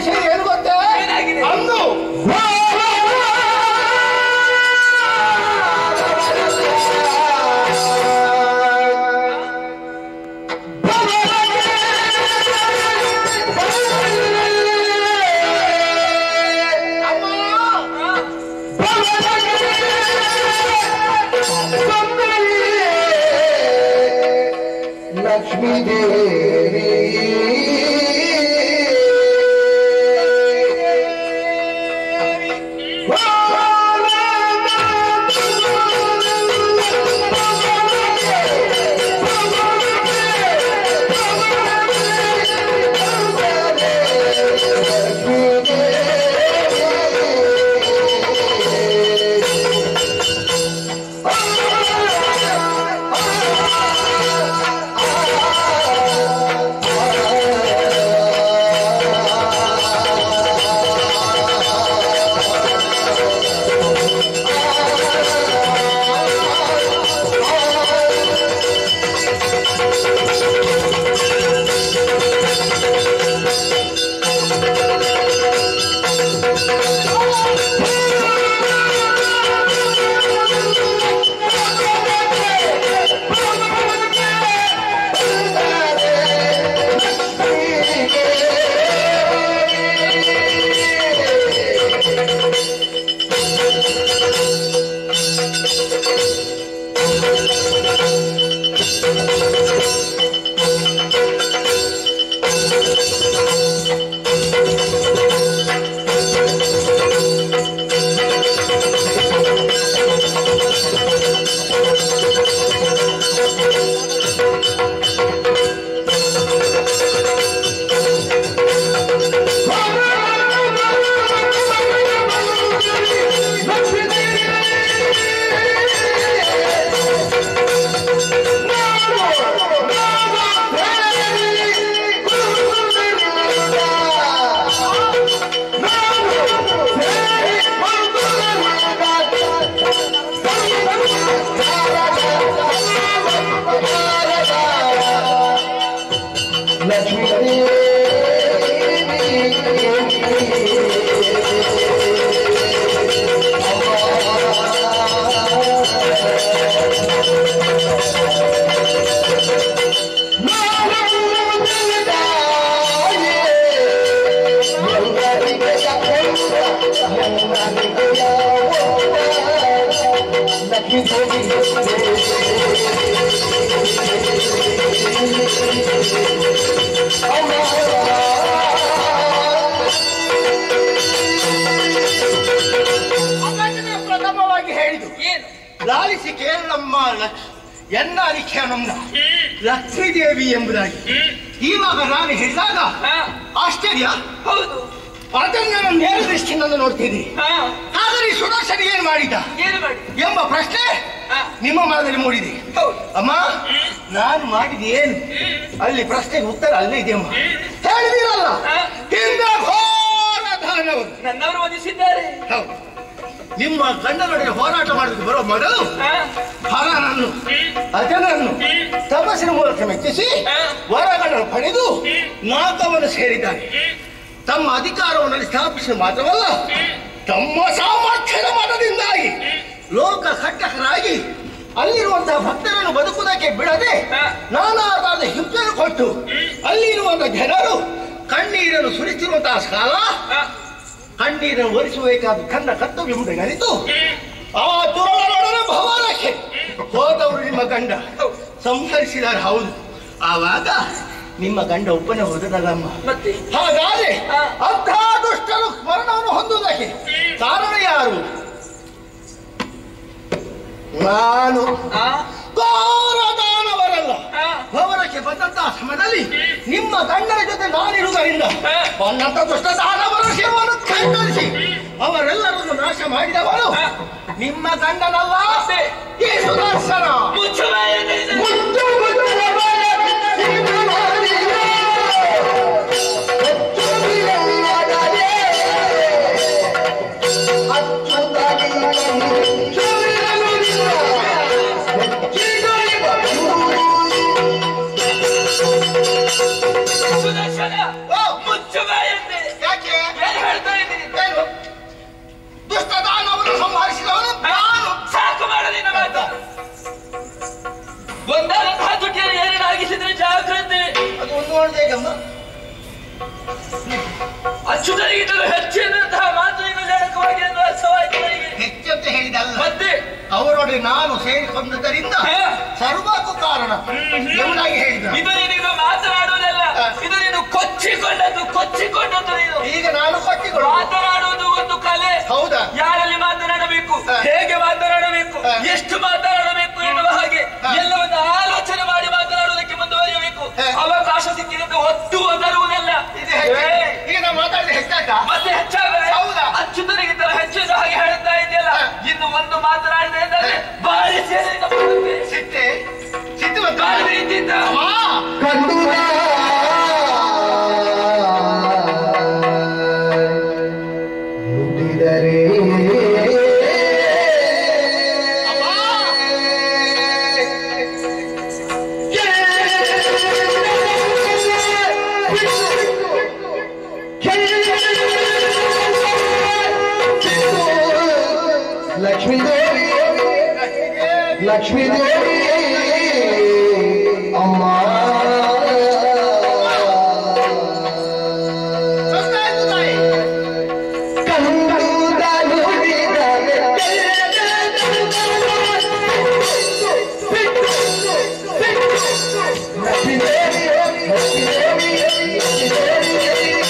ವಿಷಯ ಏನು ಗೊತ್ತೇ ಏನಾಗಿದೆ? ಅಂದು ಲಕ್ಷ್ಮೀ ದೇವಿ ಲಕ್ಷ್ಮೀ ಅದನ್ನು ಪ್ರಥಮವಾಗಿ ಹೇಳಿದು ಏನು ಲಾಲಿಸಿ ಕೇಳಮ್ಮ ಲಕ್ಷ ಎನ್ನ ಅರಿಖ್ಯಾನಮ್ಮ ಲಕ್ಷ್ಮೀದೇವಿ ಎಂಬುದಾಗಿ ಇವಾಗ ನಾನು ಹೇಳಿದಾಗ ಹಾ ಆಶ್ಚರ್ಯ ಹೌದು ಅದನ್ನು ನಾನು ನೇರ ದೃಷ್ಟಿಯಿಂದ ನೋಡ್ತೀನಿ ಹಾ ಆದರೆ ಈ ಸುದರ್ಶನ ಏನ್ ಮಾಡಿದ ಏನು ಮಾಡಿ ಎಂಬ ಪ್ರಶ್ನೆ ಹಾ ನಿಮ್ಮ ಮನದಲ್ಲಿ ಮೂಡಿದೆ ಹೌದು ಅಮ್ಮ ನಾನು ಮಾಡಿದ ಏನು ಅಲ್ಲಿ ಪ್ರಶ್ನೆಗೆ ಉತ್ತರ ಅಲ್ಲೇ ಇದೆ ಅಮ್ಮ ಹೇಳಿದಿರಲ್ಲ ಹಾ. ಹಿಂದೆ ಘೋರ ದಾನವರು ನನ್ನವರು ವಧಿಸಿದ್ದಾರೆ ಹೌದು ನಿಮ್ಮ ಗಂಡನೊಡನೆ ಹೋರಾಟ ಮಾಡೋದಕ್ಕೆ ಬರೋ ಮೊದಲು ಹಾ ಹರನನ್ನು ಅಜನನ್ನು ತಪಸ್ಸಿನ ಮೂಲಕ ಮೆಚ್ಚಿಸಿ ಹಾ. ವರಗಳನ್ನು ಪಡೆದು ನಾಕವನ್ನು ಸೇರಿದ್ದಾರೆ ತಮ್ಮ ಅಧಿಕಾರವನ್ನು ಸ್ಥಾಪಿಸಿದ ಮಾತ್ರವಲ್ಲ ತಮ್ಮ ಸಾಮರ್ಥ್ಯದ ಮತದಿಂದಾಗಿ ಲೋಕ ಕಟ್ಟಕರಾಗಿ ಅಲ್ಲಿರುವಂತಹ ಭಕ್ತರನ್ನು ಬದುಕುವುದಕ್ಕೆ ಬಿಡದೆ ಹಾ. ನಾನಾದ ಹಿಂಸೆಯನ್ನು ಕೊಟ್ಟು ಅಲ್ಲಿರುವಂತಹ ಜನರು ಕಣ್ಣೀರನ್ನು ಸುರಿಸಿರುವಂತಹ ಕಾಲ ಹಾ ಕಣ್ಣೀರನ್ನು ಒರೆಸಬೇಕಾದ ಕನ್ನ ಕರ್ತವ್ಯವನ್ನು ಅರಿತು ಆ ದುರಳರೊಡನೆ ಭವನಕ್ಕೆ ಹೋದವರು ನಿಮ್ಮ ಗಂಡ ಸಂಹರಿಸಿದಾರೆ ಹೌದು ಆವಾಗ ನಿಮ್ಮ ಗಂಡ ಒಬ್ಬನೇ ಹೋದದಲ್ಲಮ್ಮ ಮತ್ತೆ ಹಾಗಾದ್ರೆ ಹಾ. ಅಂಥ ದುಷ್ಟರು ಮರಣವನ್ನು ಹೊಂದುವುದಕ್ಕೆ ಕಾರಣ ಯಾರು ನಾನು ಆ ಘೋರ ದಾನವರಲ್ಲ ಆ ಭವನಕ್ಕೆ ಬಂದಂತಹ ಸಮಯದಲ್ಲಿ ನಿಮ್ಮ ಗಂಡನ ಜೊತೆ ನಾನಿರುವುದರಿಂದ ಹಾ. ಬಂದಂತ ದುಷ್ಟ ದಾನವರ ಶಿವವನ್ನು ಕೈಗೊಳಿಸಿ ಅವರೆಲ್ಲರನ್ನು ನಾಶ ಮಾಡಿದವನು ಹಾ. ನಿಮ್ಮ ಗಂಡನಲ್ಲ ಮತ್ತೆ? ಈ ಸುದರ್ಶನ ಮುಚ್ಚು ಬಾಯನ್ನು ಇದು. ಮುದ್ದು ಮುದ್ದು ಸುದರ್ಶನ ಮುಚ್ಚು ಬಾಯನ್ನೇ ಯಾಕೆ ಮಾಡುದು ಹೇಗಮ್ಮ ಅಚ್ಚುತನಿಗಿಂತಲೂ ಹೆಚ್ಚಿನಂತಹ ಮಾತು ಈಗ ಜನಕವಾಗಿ ಎಂದು ಅರ್ಥವಾಯಿತು ನನಗೆ ಹೆಚ್ಚಂತ ಹೇಳಿದಲ್ಲ ಮತ್ತೆ ಅವರೊಡನೆ ನಾನು ಸೇರಿಕೊಂಡದ್ದರಿಂದ ಹಾ. ಸರ್ವಕ್ಕೂ ಕಾರಣ ಎಂಬುದಾಗಿ ಹೇಳಿದ ಇದು ನೀನೀಗ ಮಾತನಾಡುವುದಲ್ಲ ಹಾ. ಇದು ನೀನು ಕೊಚ್ಚಿಕೊಂಡದ್ದು ಕೊಚ್ಚಿಕೊಂಡದ್ದು ನೀನು ಈಗ ನಾನು ಕೊಟ್ಟಿಗಳು ಮಾತನಾಡುವುದು ಒಂದು ಕಲೆ ಹೌದಾ ಯಾರಲ್ಲಿ ಮಾತನಾಡಬೇಕು ಹಾ. ಹೇಗೆ ಮಾತನಾಡಬೇಕು ಹಾ. ಎಷ್ಟು ಮಾತನಾಡಬೇಕು ಎನ್ನುವ ಹಾಗೆ ಹಾ. ಎಲ್ಲವನ್ನು ಆಲೋಚನೆ ಮಾಡಿ ಮಾತನಾಡುವುದಕ್ಕೆ ಮುಂದುವರಿಯಬೇಕು ಹಾ. ಅವಕಾಶ ಸಿಕ್ಕಿದಂತೆ ಒತ್ತು ಒದರುವುದಲ್ಲ ಇದು ಹೆಚ್ಚು. ಏ, ಈಗ ನಾವು ಮಾತಾಡಿದ ಹೆಚ್ಚಾಯ್ತಾ ಮತ್ತೆ ಹೆಚ್ಚಾಗದೆ ಹೌದಾ? ಅಚ್ಚುತನಿಗಿಂತ ಹೆಚ್ಚಿನ ಹಾಗೆ ಹೇಳ್ತಾ ಇದೆಯಲ್ಲ ಹಾ. ಇನ್ನು ಒಂದು ಮಾತನಾಡಿದೆ ಎಂದರೆ ಬಾರಿ ಸೇರಿದ ಮುಂದಕ್ಕೆ ಸಿಟ್ಟೆ ಸಿಟ್ಟು ಬಂತು. ಕಾಲು ರೀತಿಯಿಂದ ಅಮ್ಮ, ಕಂಡುನ ನುಡಿದರೆ ಲಕ್ಷ್ಮೀ ದೇವಿ ಲಕ್ಷ್ಮೀ ದೇವಿ ಅಮ್ಮ ಗೊತ್ತಾಯ್ತು ತಾಯಿ. ಕಂಡುದನು ಬಿಡದೆ ಲಕ್ಷ್ಮೀ ದೇವಿ ಲಕ್ಷ್ಮೀ ದೇವಿ ಲಕ್ಷ್ಮೀ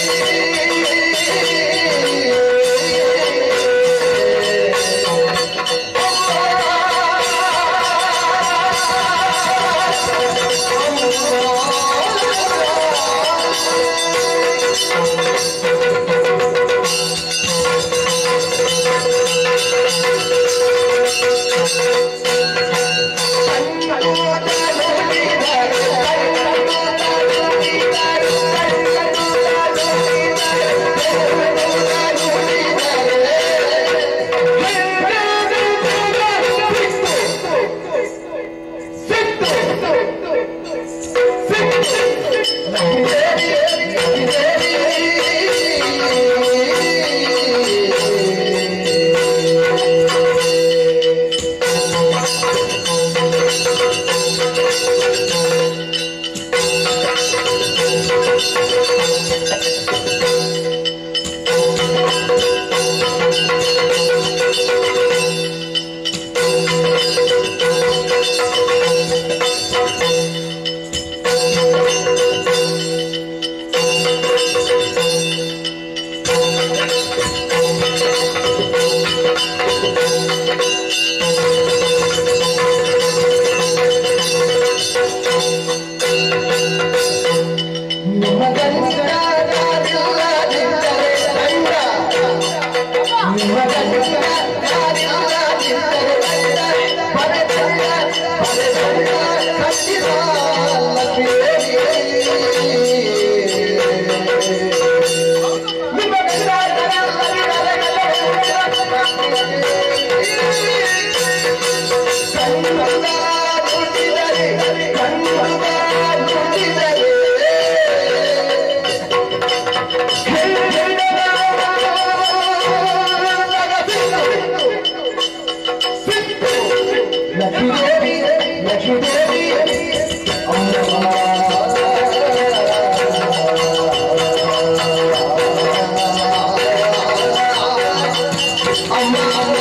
ನಿಮ್ಮ ಗಂಡನಿಲ್ಲದಿದ್ದರೆ ಗಂಡ ನಿಮ್ಮ ಗಂಡನಿಲ್ಲದಿದ್ದರೆ ಗಂಡ ಪಡೆದಲ್ಲ ಪಡೆದಲ್ಲ ಕಟ್ಟಿದ ಲಕ್ಷ್ಮೀ ನಿಮ್ಮ ಗಂಡ ನುಡಿದರೆ ಕಣ್ಣುಗ ನುಡಿದರೆ ಲಕ್ಷ್ಮೀದೇವಿ ಲಕ್ಷ್ಮೀದೇವಿ ಅಮ್ಮ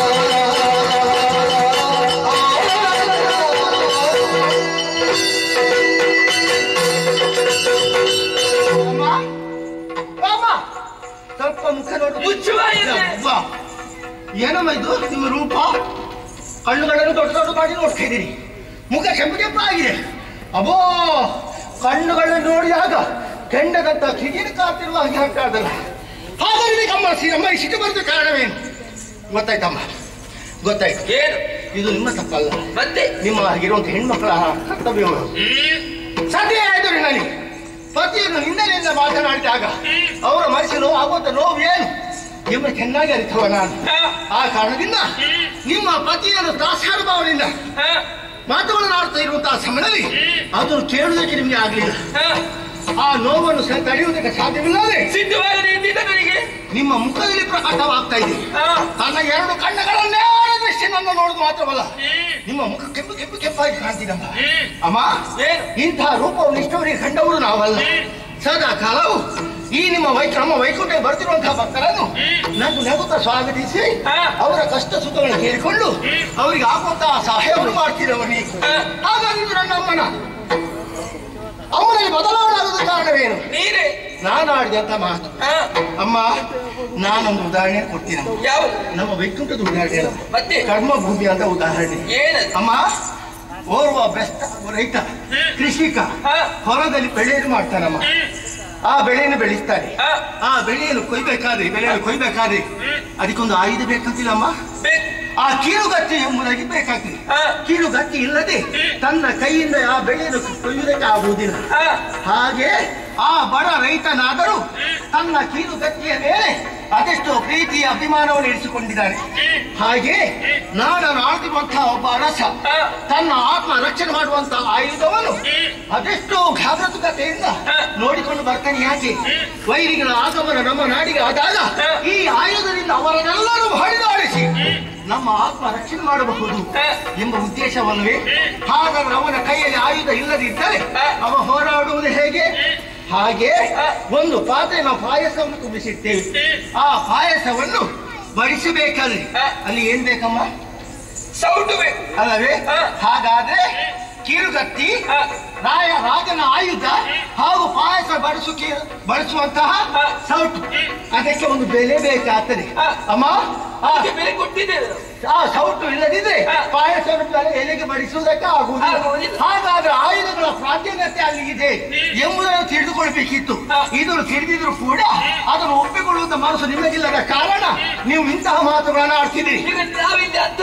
ಅಮ್ಮ, ಅಮ್ಮ, ಸ್ವಲ್ಪ ಮುಖ ನೋಡು ಮುಚ್ಚುವ ಇದೆ. ಯವ್ವ. ಏನಮ್ಮ ಇದು ನಿಮ್ಮ ರೂಪ ಕಣ್ಣುಗಳನ್ನು ದೊಡ್ಡ ದೊಡ್ಡ ಮಾಡಿ ನೋಡ್ತಾ ಇದ್ದೀರಿ ಮುಖ ಕೆಂಪು ಕೆಂಪು ಆಗಿದೆ ಅಬೋ ಕಣ್ಣುಗಳನ್ನು ನೋಡಿದಾಗ ಕೆಂಡದಂತ ಕಿಗಿನ ಕಾತಿರುವ ಹಾಗೆ ಆಗ್ತಾದಲ್ಲ ಹಾಗಾಗಿ ಕಮ್ಮ ನಮ್ಮ ಸಿಟ್ಟು ಬರೆದ ಕಾರಣವೇನು ಗೊತ್ತಾಯ್ತಮ್ಮ ಗೊತ್ತಾಯ್ತು ಏನು ಇದು ನಿಮ್ಮ ತಪ್ಪಲ್ಲ ಮತ್ತೆ ನಿಮ್ಮ ಆಗಿರುವಂತ ಹೆಣ್ಮಕ್ಳ ಕರ್ತವ್ಯಗಳು ಸದ್ಯ ಆಯ್ತು ರೀ ನನಗೆ ಪತಿಯನ್ನು ನಿಂದನೆಯಿಂದ ಮಾತನಾಡಿದಾಗ ಅವರ ಮನಸ್ಸು ನೋವು ಆಗುವಂತ ನೋವು ಏನು ನಿಮ್ಮ ಚೆನ್ನಾಗಿ ಅರಿತವ ನಾನು ಹಾ, ಆ ಕಾರಣದಿಂದ ನಿಮ್ಮ ಪತಿಯನ್ನು ದಾಸಾರ ಭಾವನೆಯಿಂದ ಹಾ, ಮಾತುಗಳನ್ನು ಆಡ್ತಾ ಇರುವಂತಹ ಸಮಯದಲ್ಲಿ ಅದನ್ನು ಕೇಳುವುದಕ್ಕೆ ನಿಮಗೆ ಆಗಲಿಲ್ಲ ಹಾ. ಆ ನೋವನ್ನು ಸಹ ತಡೆಯುವುದಕ್ಕೆ ಸಾಧ್ಯವಿಲ್ಲದೆ ಸಿದ್ಧವಾಗದೆ ಇದ್ದಿದ್ದ ನನಗೆ ನಿಮ್ಮ ಮುಖದಲ್ಲಿ ಪ್ರಕಟವಾಗ್ತಾ ಇದೆ ಹಾ, ತನ್ನ ಎರಡು ಕಣ್ಣುಗಳನ್ನೇ ದೃಷ್ಟಿ ನನ್ನ ನೋಡುದು ಮಾತ್ರವಲ್ಲ ಹ್ಮ್. ನಿಮ್ಮ ಮುಖ ಕೆಂಪು ಕೆಂಪು ಕೆಂಪಾಗಿ ಕಾಣ್ತೀನಮ್ಮ ಹ್ಮ್. ಅಮ್ಮ ಏನು? ಇಂತಹ ರೂಪವನ್ನು ಇಷ್ಟವರಿಗೆ ಕಂಡವರು ನಾವಲ್ಲ ಹ್ಮ್. ಸದಾ ಕಾಲವು ಈ ನಿಮ್ಮ ವೈಕ್ ನಮ್ಮ ವೈಕುಂಠ ಬರ್ತಿರುವಂತಹ ಭಕ್ತರನ್ನು ನಗು ನಗುತ್ತಾ ಸ್ವಾಗತಿಸಿ ಹಾ. ಅವರ ಕಷ್ಟ ಸುಖಗಳನ್ನು ಕೇಳಿಕೊಂಡು ಅವರಿಗೆ ಆಗುವಂತಹ ಸಹಾಯವನ್ನು ಮಾಡ್ತಿರವರು ನೀವು ಹಾ. ಹಾಗಾಗಿ ಇದು ನನ್ನ ಅಮ್ಮನ ಅಮ್ಮನಲ್ಲಿ ಬದಲಾವಣೆ ಆಗುವುದು ಕಾರಣವೇನು ನೀರೇ ನಾನು ಆಡಿದಂತ ಮಾತು ಹಾ ಅಮ್ಮ ನಾನೊಂದು ಉದಾಹರಣೆ ಕೊಡ್ತೀನಿ ಅಮ್ಮ. ಯಾವ ನಮ್ಮ ವೈಕುಂಠದ ಉದಾಹರಣೆ ಅಲ್ಲ. ಮತ್ತೆ ಕರ್ಮಭೂಮಿ ಅಂತ ಉದಾಹರಣೆ ಏನದು ಅಮ್ಮ ಓರ್ವ ಬೆಸ್ತ ರೈತ ಕೃಷಿಕ ಹಾ. ಹೊಲದಲ್ಲಿ ಬೆಳೆಯನ್ನು ಮಾಡ್ತಾನಮ್ಮ ಆ ಬೆಳೆಯನ್ನು ಬೆಳೆಸ್ತಾನೆ ಹಾ. ಆ ಬೆಳೆಯನ್ನು ಕೊಯ್ಬೇಕಾದ್ರೆ ಬೆಳೆಯನ್ನು ಕೊಯ್ಬೇಕಾದ್ರೆ ಅದಕ್ಕೊಂದು ಆಯುಧ ಬೇಕಂತಿಲ್ಲಮ್ಮ ಬೇಕು ಆ ಕೀಳುಗತ್ತಿ ಎಂಬುದಾಗಿ ಬೇಕಾಗ್ತದೆ ಹಾ. ಕೀಳುಗತ್ತಿ ಇಲ್ಲದೆ ತನ್ನ ಕೈಯಿಂದ ಆ ಬೆಳೆಯನ್ನು ಕೊಯ್ಯುವುದಕ್ಕೆ ಆಗುವುದಿಲ್ಲ ಹಾ ಹಾಗೆ ಆ ಬಡ ರೈತನಾದರೂ ತನ್ನ ಕೀಲುಗತ್ತಿಯ ಮೇಲೆ ಅದೆಷ್ಟೋ ಪ್ರೀತಿ ಅಭಿಮಾನವನ್ನು ಇರಿಸಿಕೊಂಡಿದ್ದಾನೆ ಹಾಗೆ ನಾಡನ್ನು ಆಳ್ತಿರುವಂತಹ ಒಬ್ಬ ಅರಸ ಹಾ. ತನ್ನ ಆತ್ಮ ರಕ್ಷಣೆ ಮಾಡುವಂತಹ ಆಯುಧವನ್ನು ಅದೆಷ್ಟೋ ಜಾಗೃತತೆಯಿಂದ ನೋಡಿಕೊಂಡು ಬರ್ತಾನೆ ಯಾಕೆ ವೈರಿಗಳ ಆಗಮನ ನಮ್ಮ ನಾಡಿಗೆ ಆದಾಗ ಈ ಆಯುಧದಿಂದ ಅವರನ್ನೆಲ್ಲರೂ ಹೊಡೆದಾಡಿಸಿ ನಮ್ಮ ಆತ್ಮ ರಕ್ಷಣೆ ಮಾಡಬಹುದು ಎಂಬ ಉದ್ದೇಶವಲ್ಲವೇ ಹಾಗಾದ್ರೆ ಅವನ ಕೈಯಲ್ಲಿ ಆಯುಧ ಇಲ್ಲದಿದ್ದರೆ ಅವ ಹೋರಾಡುವುದು ಹೇಗೆ ಹಾಗೆ ಒಂದು ಪಾತ್ರೆ ನಾವು ಪಾಯಸವನ್ನು ತುಂಬಿಸಿರ್ತೇವೆ ಆ ಪಾಯಸವನ್ನು ಬಡಿಸಬೇಕಾದ್ರೆ ಅಲ್ಲಿ ಏನ್ ಬೇಕಮ್ಮ ಸೌಟು ಬೇಕು ಅಲ್ಲವೇ ಹಾ. ಹಾಗಾದ್ರೆ ಕಿರುಗತ್ತಿ ಹಾ. ರಾಯ ರಾಜನ ಆಯುಧ ಹಾಗೂ ಪಾಯಸ ಬಡಿಸುಕ್ಕೆ ಬಳಸುವಂತಹ ಹಾ. ಸೌಟು ಅದಕ್ಕೆ ಒಂದು ಬೆಲೆ ಬೇಕಾಗ್ತದೆ ಹಾ. ಅಮ್ಮ ಆ ಅದಕ್ಕೆ ಬೆಲೆ ಕೊಟ್ಟಿದ್ದೇವೆ ನಾವು. ಆ ಸೌಟು ಇಲ್ಲದಿದ್ರೆ ಹಾ. ಪಾಯಸವನ್ನು ಬೆಲೆ ಎಲೆಗೆ ಬಡಿಸುವುದಕ್ಕೆ ಆಗುವುದಿಲ್ಲ ಆಗುವುದಿಲ್ಲ. ಹಾಗಾದ್ರೆ ಆಯುಧಗಳ ಪ್ರಾಧಾನ್ಯತೆ ಅಲ್ಲಿ ಇದೆ ಎಂಬುದನ್ನು ತಿಳಿದುಕೊಳ್ಬೇಕಿತ್ತು ಹಾ. ಇದು ತಿಳಿದಿದ್ರು ಕೂಡ ಅದನ್ನು ಒಪ್ಪಿಕೊಳ್ಳುವಂತ ಮನಸ್ಸು ನಿಮಗಿಲ್ಲದ ಕಾರಣ ನೀವು ಇಂತಹ ಮಾತುಗಳನ್ನು ಆಡ್ತಿದ್ದೀರಿ ಈಗ ನಾವಿಲ್ಲಿ ಅಂತ